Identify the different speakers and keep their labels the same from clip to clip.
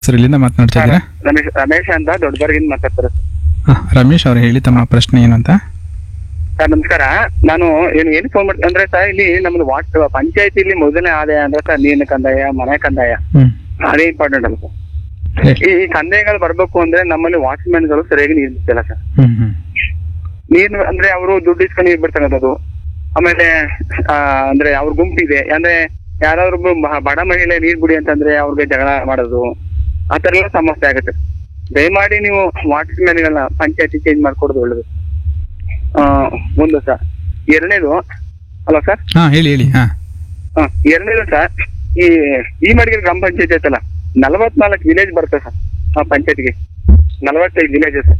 Speaker 1: Sir ಇಲ್ಲಿಂದ ಮಾತನಾಡ್ತಾ ಇದ್ದೀರಾ
Speaker 2: ರಮೇಶ್ ರಮೇಶ್ ಅಂತ ದೊಡ್ಡಬರ್ಗಿಂದ ಮಾತಾಡ್ತಾರೆ
Speaker 1: ಹಾ, ರಮೇಶ್ ಅವ್ರು ಹೇಳಿ ತಮ್ಮ ಪ್ರಶ್ನೆ ಏನು ಅಂತ
Speaker 2: ಸರ್ ನಮಸ್ಕಾರ ನಾನು ಏನು ಏನು ಫೋನ್ ಮಾಡ್ತೀನಿ ಅಂದ್ರೆ ಸರ್ ಇಲ್ಲಿ ನಮ್ದು ವಾಟ್ ಪಂಚಾಯತಿಲಿ ಮೊದಲನೇ ಆದಾಯ ಅಂದ್ರೆ ಸರ್ ನೀರಿನ ಕಂದಾಯ ಮನೆ ಕಂದಾಯ
Speaker 1: ಹ್ಮ್
Speaker 2: ಅದೇ ಇಂಪಾರ್ಟೆಂಟ್ ಅಲ್ಲ ಸರ್
Speaker 1: ಹೇಳಿ.
Speaker 2: ಈ ಈ ಕಂದಾಯಗಳು ಬರ್ಬೇಕು ಅಂದ್ರೆ ನಮ್ಮಲ್ಲಿ ವಾಚ್ಮ್ಯಾನ್ ಗಳು ಸರಿಯಾಗಿ ನೀರು ಬಿಡ್ತಿಲ್ಲ ಸರ್
Speaker 1: ಹ್ಮ್ ಹ್ಮ್
Speaker 2: ನೀರ್ ಅಂದ್ರೆ ಅವರು ದುಡ್ಡು ಇಸ್ಕೊಂಡು ನೀರ್ ಬಿಡ್ತಕ್ಕಂಥದ್ದು ಆಮೇಲೆ ಆ, ಅಂದ್ರೆ ಅವ್ರ ಗುಂಪಿದೆ ಅಂದ್ರೆ ಯಾರಾದ್ರೂ ಒಬ್ರು ಬ- ಬಡ ಮಹಿಳೆ ನೀರ್ ಬಿಡಿ ಅಂತಂದ್ರೆ ಅವ್ರಿಗೆ ಜಗಳ ಮಾಡೋದು ಆ ತರ ಎಲ್ಲ ಸಮಸ್ಯೆ ಆಗುತ್ತೆ ದಯಮಾಡಿ ನೀವು ವಾಟರ್ ಮ್ಯಾನ್ಗಳನ್ನ ಪಂಚಾಯತಿ ಚೇಂಜ್ ಮಾಡ್ಕೊಡೋದು ಒಳ್ಳೇದು ಆ, ಒಂದು ಸರ್ ಎರಡನೇದು ಅಲ್ಲ ಸರ್
Speaker 1: ಹಾ ಹೇಳಿ ಹೇಳಿ ಹಾ
Speaker 2: ಹಾ ಎರಡನೇದು ಸರ್ ಈ ಈ ಮಡಿಗೆ ಗ್ರಾಮ ಪಂಚಾಯತಿ ಐತಲ್ಲ ನಲವತ್ನಾಲ್ಕು ವಿಲೇಜ್ ಬರುತ್ತೆ ಸರ್ ಆ ಪಂಚಾಯತಿಗೆ ನಲವತ್ತೈದು ವಿಲೇಜ್ ಸರ್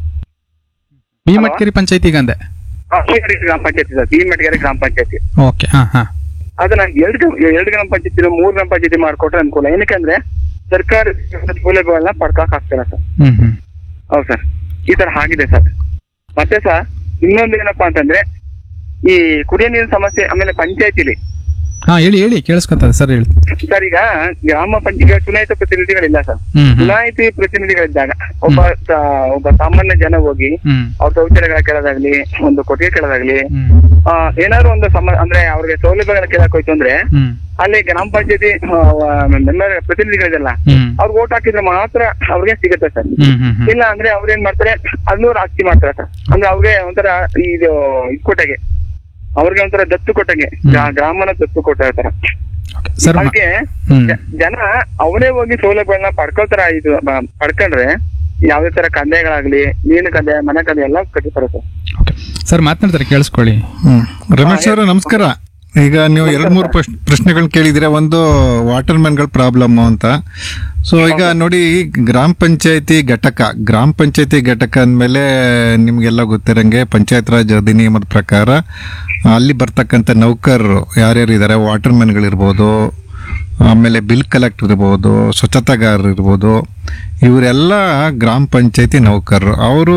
Speaker 1: ಬಿ ಮಟ್ಕೇರಿ ಪಂಚಾಯತಿಗೆ ಅಂದೆ
Speaker 2: ಆ, ಈ ಮಡಿಗೆ ಗ್ರಾಮ ಪಂಚಾಯತಿ ಸರ್ ಈ ಮಡಿಗೆರೆ ಗ್ರಾಮ ಪಂಚಾಯತಿ
Speaker 1: ಓಕೆ ಹಾ ಹಾ
Speaker 2: ಅದನ್ನ ಎರಡು ಗ್ರಾಮ- ಎರಡು ಗ್ರಾಮ ಪಂಚಾಯತಿ ಮೂರ್ ಗ್ರಾಮ ಪಂಚಾಯತಿ ಮಾಡ್ಕೊಟ್ರೆ ಅನುಕೂಲ ಏನಕ್ಕಂದ್ರೆ ಸರ್ಕಾರ ಸೌಲಭ್ಯಗಳನ್ನ ಪಡ್ಕೊಕ್ ಆಗ್ತಿಲ್ಲ ಸರ್
Speaker 1: ಹ್ಮ್ ಹ್ಮ್
Speaker 2: ಹೌದು ಸರ್ ಈ ತರ ಆಗಿದೆ ಸರ್ ಮತ್ತೆ ಸರ್ ಇನ್ನೊಂದು ಏನಪ್ಪಾ ಅಂತಂದ್ರೆ ಈ ಕುಡಿಯೋ ನೀರಿನ ಸಮಸ್ಯೆ ಆಮೇಲೆ ಪಂಚಾಯತಿಲಿ
Speaker 1: ಹಾ ಹೇಳಿ ಹೇಳಿ ಕೇಳಿಸ್ಕೊತದೆ ಸರ್ ಹೇಳಿ
Speaker 2: ಸರ್ ಈಗ ಗ್ರಾಮ ಪಂಚಾಯತ್ ಚುನಾಯಿತ ಪ್ರತಿನಿಧಿಗಳಿಲ್ಲ ಸರ್
Speaker 1: ಹ್ಮ್ ಹ್ಮ್
Speaker 2: ಚುನಾಯಿತಿ ಪ್ರತಿನಿಧಿಗಳಿದ್ದಾಗ ಒಬ್ಬ ಸ- ಒಬ್ಬ ಸಾಮಾನ್ಯ ಜನ ಹೋಗಿ
Speaker 1: ಹ್ಮ್
Speaker 2: ಅವ್ರ ಶೌಚಾಲಯಗಳ ಕೇಳೋದಾಗ್ಲಿ ಒಂದು ಕೊಟ್ಟಿಗೆ ಕೇಳೋದಾಗ್ಲಿ
Speaker 1: ಹ್ಮ್
Speaker 2: ಆ, ಏನಾದ್ರು ಒಂದು ಸಮ ಅಂದ್ರೆ ಅವ್ರಿಗೆ ಸೌಲಭ್ಯಗಳ ಕೇಳಕ್ ಹೋಯ್ತು ಅಂದ್ರೆ
Speaker 1: ಹ್ಮ್
Speaker 2: ಅಲ್ಲಿ ಗ್ರಾಮ ಪಂಚಾಯತಿ ಮೆಂಬರ್ ಪ್ರತಿನಿಧಿಗಳಿದೆಲ್ಲ
Speaker 1: ಹ್ಮ್
Speaker 2: ಅವ್ರಿಗೆ ಓಟ್ ಹಾಕಿದ್ರೆ ಮಾತ್ರ ಅವ್ರಿಗೆ ಸಿಗುತ್ತೆ ಸರ್
Speaker 1: ಹ್ಮ್ ಹ್ಮ್ ಹ್ಮ್
Speaker 2: ಇಲ್ಲ ಅಂದ್ರೆ ಅವ್ರ ಏನ್ ಮಾಡ್ತಾರೆ ಅದನ್ನೂರು ಆಸ್ತಿ ಮಾಡ್ತಾರೆ ಸರ್ ಅಂದ್ರೆ ಅವ್ರಿಗೆ ಒಂಥರ ಇದು ಇದ್ ಕೊಟ್ಟಂಗೆ ಅವ್ರಿಗೆ ಒಂಥರ ದತ್ತು ಕೊಟ್ಟಂಗೆ ಗ್ರಾ- ಗ್ರಾಮನ ದತ್ತು ಕೊಟ್ಟ ತರ
Speaker 1: Okay. ಸರ್ ಮ-
Speaker 2: ಅದಕ್ಕೆ
Speaker 1: ಹ್ಮ್
Speaker 2: ಜ- ಜನ ಅವರೇ ಹೋಗಿ ಸೌಲಭ್ಯಗಳನ್ನ ಪಡ್ಕೊಳ್ತಾರ ಇದು ಬ- ಪಡ್ಕೊಂಡ್ರೆ ಯಾವ್ದೇ ತರ ಕಂದಾಯಗಳಾಗ್ಲಿ ನೀರಿನ ಕಂದಾಯ ಮನೆ ಕಂದಾಯ ಎಲ್ಲ ಕಟ್ಟಿತಾರೆ ಸರ್
Speaker 1: ಓಕೆ ಸರ್ ಮಾತನಾಡ್ತಾರೆ ಕೇಳಿಸ್ಕೊಳ್ಳಿ
Speaker 3: ಹ್ಮ್ ರಮೇಶ್ ಅವರು ನಮಸ್ಕಾರ ಈಗ ನೀವು ಎರಡ್ ಮೂರು ಪ್ರಶ್ನೆಗಳನ್ನ ಕೇಳಿದಿರ ಒಂದು ವಾಟರ್ ಮ್ಯಾನ್ಗಳ ಪ್ರಾಬ್ಲಮ್ ಅಂತ ಸೊ ಈಗ ನೋಡಿ ಗ್ರಾಮ ಪಂಚಾಯತಿ ಘಟಕ ಗ್ರಾಮ ಪಂಚಾಯತಿ ಘಟಕ ಅಂದಮೇಲೆ ನಿಮ್ಗೆಲ್ಲ ಗೊತ್ತಿರಂಗೆ ಪಂಚಾಯತ್ ರಾಜ್ ಅಧಿನಿಯಮದ ಪ್ರಕಾರ ಅಲ್ಲಿ ಬರ್ತಕ್ಕಂಥ ನೌಕರರು ಯಾರ್ಯಾರು ಇದ್ದಾರೆ ವಾಟರ್ ಮ್ಯಾನ್ಗಳಿರ್ಬೋದು ಆಮೇಲೆ ಬಿಲ್ ಕಲೆಕ್ಟರ್ ಇರ್ಬೋದು ಸ್ವಚ್ಛತಾಗಾರರು ಇರ್ಬೋದು ಇವರೆಲ್ಲ ಗ್ರಾಮ ಪಂಚಾಯತಿ ನೌಕರರು ಅವರು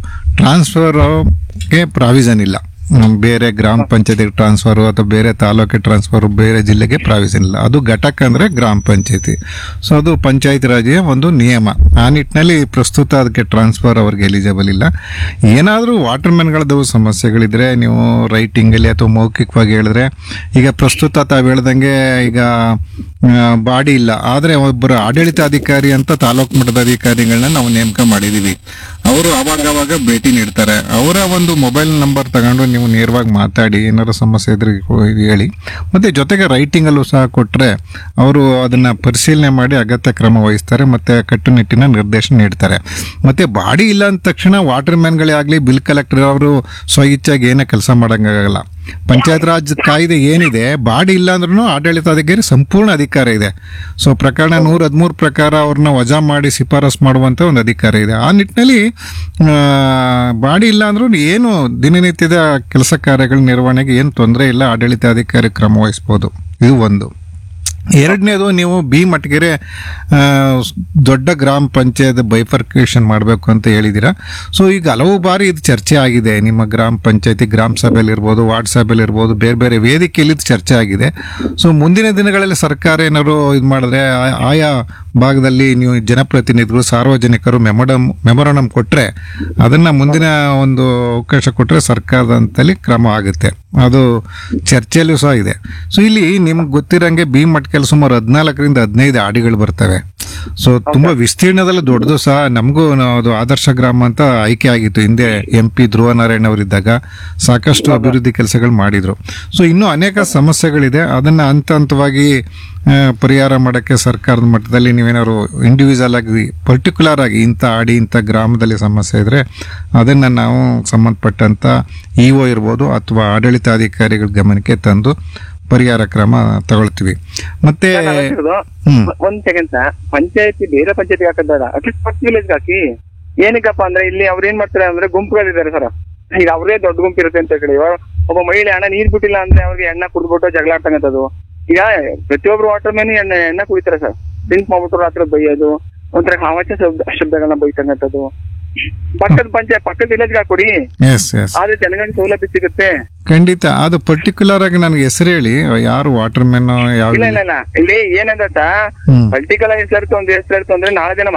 Speaker 3: ಟ್ರಾನ್ಸ್ಫರ್ಗೆ ಪ್ರಾವಿಷನ್ ಇಲ್ಲ ನಮ್ ಬೇರೆ ಗ್ರಾಮ ಪಂಚಾಯತಿಗೆ ಟ್ರಾನ್ಸ್ಫರ್ ಅಥವಾ ಬೇರೆ ತಾಲೂಕಿಗೆ ಟ್ರಾನ್ಸ್ಫರ್ ಬೇರೆ ಜಿಲ್ಲೆಗೆ ಪ್ರಾವಿಷನ್ ಇಲ್ಲ ಅದು ಘಟಕ ಅಂದ್ರೆ ಗ್ರಾಮ ಪಂಚಾಯತಿ ಸೊ ಅದು ಪಂಚಾಯತ್ ರಾಜ್ಯ ಒಂದು ನಿಯಮ ಆ ನಿಟ್ಟಿನಲ್ಲಿ ಪ್ರಸ್ತುತ ಅದಕ್ಕೆ ಟ್ರಾನ್ಸ್ಫರ್ ಅವ್ರಿಗೆ ಎಲಿಜಿಬಲ್ ಇಲ್ಲ ಏನಾದರೂ ವಾಟರ್ ಮ್ಯಾನ್ಗಳದ್ದು ಸಮಸ್ಯೆಗಳಿದ್ರೆ ನೀವು ರೈಟಿಂಗಲ್ಲಿ ಅಥವಾ ಮೌಖಿಕವಾಗಿ ಹೇಳಿದ್ರೆ ಈಗ ಪ್ರಸ್ತುತ ತಾವು ಹೇಳ್ದಂಗೆ ಈಗ ಬಾಡಿ ಇಲ್ಲ ಆದರೆ ಒಬ್ಬರು ಆಡಳಿತಾಧಿಕಾರಿ ಅಂತ ತಾಲೂಕು ಮಟ್ಟದ ಅಧಿಕಾರಿಗಳನ್ನ ನಾವು ನೇಮಕ ಮಾಡಿದೀವಿ ಅವರು ಅವಾಗ ಅವಾಗ ಭೇಟಿ ನೀಡ್ತಾರೆ ಅವರ ಒಂದು ಮೊಬೈಲ್ ನಂಬರ್ ತಗೊಂಡು ನೀವು ನೇರವಾಗಿ ಮಾತಾಡಿ ಏನಾದ್ರು ಸಮಸ್ಯೆ ಇದ್ರೆ ಹೇಳಿ ಮತ್ತೆ ಜೊತೆಗೆ ರೈಟಿಂಗ್ ಅಲ್ಲೂ ಸಹ ಕೊಟ್ರೆ ಅವರು ಅದನ್ನ ಪರಿಶೀಲನೆ ಮಾಡಿ ಅಗತ್ಯ ಕ್ರಮ ವಹಿಸ್ತಾರೆ ಮತ್ತೆ ಕಟ್ಟುನಿಟ್ಟಿನ ನಿರ್ದೇಶನ ನೀಡ್ತಾರೆ ಮತ್ತೆ ಬಾಡಿ ಇಲ್ಲ ಅಂದ ತಕ್ಷಣ ವಾಟರ್ ಮ್ಯಾನ್ಗಳೇ ಆಗಲಿ ಬಿಲ್ ಕಲೆಕ್ಟರ್ ಅವರು ಸ್ವಇಚ್ಛಾಗಿ ಏನೇ ಕೆಲಸ ಮಾಡಂಗಾಗಲ್ಲ ಪಂಚಾಯತ್ ರಾಜ್ ಕಾಯ್ದೆ ಏನಿದೆ ಬಾಡಿ ಇಲ್ಲ ಅಂದ್ರೂ ಆಡಳಿತಾಧಿಕಾರಿ ಸಂಪೂರ್ಣ ಅಧಿಕಾರ ಇದೆ ಸೊ ಪ್ರಕರಣ ನೂರ ಹದಿಮೂರು ಪ್ರಕಾರ ಅವ್ರನ್ನ ವಜಾ ಮಾಡಿ ಶಿಫಾರಸ್ ಮಾಡುವಂತ ಒಂದು ಅಧಿಕಾರ ಇದೆ ಆ ನಿಟ್ಟಿನಲ್ಲಿ ಆ, ಬಾಡಿ ಇಲ್ಲ ಅಂದ್ರೂ ಏನು ದಿನನಿತ್ಯದ ಕೆಲಸ ಕಾರ್ಯಗಳ ನಿರ್ವಹಣೆಗೆ ಏನು ತೊಂದರೆ ಇಲ್ಲ ಆಡಳಿತಾಧಿಕಾರಿ ಕ್ರಮ ವಹಿಸ್ಬೋದು ಇದು ಒಂದು ಎರಡನೇದು ನೀವು ಬಿ ಮಟ್ಗೆರೆ ಆ, ದೊಡ್ಡ ಗ್ರಾಮ ಪಂಚಾಯತ್ ಬೈಫರ್ಕೇಶನ್ ಮಾಡಬೇಕು ಅಂತ ಹೇಳಿದ್ದೀರಾ ಸೊ ಈಗ ಹಲವು ಬಾರಿ ಇದು ಚರ್ಚೆ ಆಗಿದೆ ನಿಮ್ಮ ಗ್ರಾಮ ಪಂಚಾಯತಿ ಗ್ರಾಮ ಸಭೆಯಲ್ಲಿ ಇರ್ಬೋದು ವಾರ್ಡ್ ಸಭೆಯಲ್ಲಿ ಇರ್ಬೋದು ಬೇರೆ ಬೇರೆ ವೇದಿಕೆಯಲ್ಲಿ ಇದು ಚರ್ಚೆ ಆಗಿದೆ ಸೊ ಮುಂದಿನ ದಿನಗಳಲ್ಲಿ ಸರ್ಕಾರ ಏನಾದ್ರು ಇದು ಮಾಡಿದ್ರೆ ಆ- ಆಯಾ ಭಾಗದಲ್ಲಿ ನೀವು ಜನಪ್ರತಿನಿಧಿಗಳು ಸಾರ್ವಜನಿಕರು ಮೆಮೊಡಮ್ ಮೆಮೊರಡಮ್ ಕೊಟ್ಟರೆ ಅದನ್ನ ಮುಂದಿನ ಒಂದು ಅವಕಾಶ ಕೊಟ್ಟರೆ ಸರ್ಕಾರದಂತಲ್ಲಿ ಕ್ರಮ ಆಗುತ್ತೆ ಅದು ಚರ್ಚೆಯಲ್ಲೂ ಸಹ ಇದೆ ಸೊ ಇಲ್ಲಿ ನಿಮ್ಗೆ ಗೊತ್ತಿರಂಗೆ ಬಿ ಮಟ್ಕಲ್ಲಿ ಸುಮಾರು ಹದಿನಾಲ್ಕರಿಂದ ಹದಿನೈದು ಆಡಿಗಳು ಬರ್ತವೆ ಸೊ ತುಂಬಾ ವಿಸ್ತೀರ್ಣದಲ್ಲಿ ದೊಡ್ಡದು ಸಹ ನಮಗೂ ಅದು ಆದರ್ಶ ಗ್ರಾಮ ಅಂತ ಆಯ್ಕೆ ಆಗಿತ್ತು ಹಿಂದೆ ಎಂ ಪಿ ಧ್ರುವ ನಾರಾಯಣ್ ಅವರಿದ್ದಾಗ ಸಾಕಷ್ಟು ಅಭಿವೃದ್ಧಿ ಕೆಲಸಗಳು ಮಾಡಿದ್ರು ಸೊ ಇನ್ನೂ ಅನೇಕ ಸಮಸ್ಯೆಗಳಿದೆ ಅದನ್ನ ಹಂತ ಹಂತವಾಗಿ ಆ, ಪರಿಹಾರ ಮಾಡೋಕ್ಕೆ ಸರ್ಕಾರದ ಮಟ್ಟದಲ್ಲಿ ನೀವೇನಾದ್ರು ಇಂಡಿವಿಜುವಲ್ ಆಗಿ ಪರ್ಟಿಕ್ಯುಲರ್ ಆಗಿ ಇಂಥ ಆಡಿ ಇಂಥ ಗ್ರಾಮದಲ್ಲಿ ಸಮಸ್ಯೆ ಇದ್ರೆ ಅದನ್ನ ನಾವು ಸಂಬಂಧಪಟ್ಟಂತ ಇ ಒ ಇರ್ಬೋದು ಅಥವಾ ಆಡಳಿತಾಧಿಕಾರಿಗಳ ಗಮನಕ್ಕೆ ತಂದು ಪರಿಹಾರ ಕ್ರಮ ತಗೊಳ್ತೀವಿ ಮತ್ತೆ ಹ್ಮ್.
Speaker 2: ಒಂದ್ ಸೆಕೆಂಡ್ ಸರ್ ಪಂಚಾಯತಿ ಬೇರೆ ಪಂಚಾಯತಿ ಹಾಕಬೇಡ ಅಟ್ಲೀಸ್ಟ್ ಫಸ್ಟ್ ವಿಲೇಜ್ ಹಾಕಿ ಏನಕ್ಕಪ್ಪ ಅಂದ್ರೆ ಇಲ್ಲಿ ಅವ್ರು ಏನ್ ಮಾಡ್ತಾರೆ ಅಂದ್ರೆ ಗುಂಪುಗಳಿದ್ದಾರೆ ಸರ್ ಈಗ ಅವರೇ ದೊಡ್ಡ ಗುಂಪು ಇರುತ್ತೆ ಅಂತ ಹೇಳಿ ಇವಾಗ ಒಬ್ಬ ಮಹಿಳೆ ಹಣ ನೀರ್ ಬಿಟ್ಟಿಲ್ಲ ಅಂದ್ರೆ ಅವ್ರಿಗೆ ಎಣ್ಣೆ ಕುಡ್ಬಿಟ್ಟು ಜಗಳ ಆಡ್ತಕ್ಕಂಥದ್ದು ಈಗ ಪ್ರತಿಯೊಬ್ರು ವಾಟರ್ ಮ್ಯಾನ್ ಎಣ್ಣೆ ಎಣ್ಣೆ ಕುಡಿತಾರೆ ಸರ್ ಡ್ರಿಂಕ್ ಮಾಡ್ಬಿಟ್ಟು ರಾತ್ರಿ ಬೈಯೋದು ಒಂಥರ ಹಾವಾಚ ಶಬ್ದ ಶಬ್ದಗಳನ್ನ ಬೈತಕ್ಕಂಥದ್ದು ಪಕ್ಕದ ಪಂಚಾಯತ್ ಪಕ್ಕದ ವಿಲೇಜ್ ಕೊಡಿ
Speaker 3: ಎಸ್ ಎಸ್
Speaker 2: ಆದ್ರೆ ಜನಗಳಿಗೆ ಸೌಲಭ್ಯ ಸಿಗುತ್ತೆ
Speaker 3: ಖಂಡಿತ ಅದು ಪರ್ಟಿಕ್ಯುಲರ್ ಆಗಿ ನನಗೆ ಹೆಸರು ಹೇಳಿ ಯಾರು ವಾಟರ್ ಮೆನ್ ಯಾವ
Speaker 2: ಇಲ್ಲ ಇಲ್ಲ ಇಲ್ಲ ಇಲ್ಲಿ ಏನಂದ್ರೆ
Speaker 3: ಹ್ಮ್
Speaker 2: ಪೊಲಿಟಿಕಲ್ ಹೆಸರು ಒಂದು ಹೆಸರು ಅಂದ್ರೆ ನಾಳೆ ದಿನ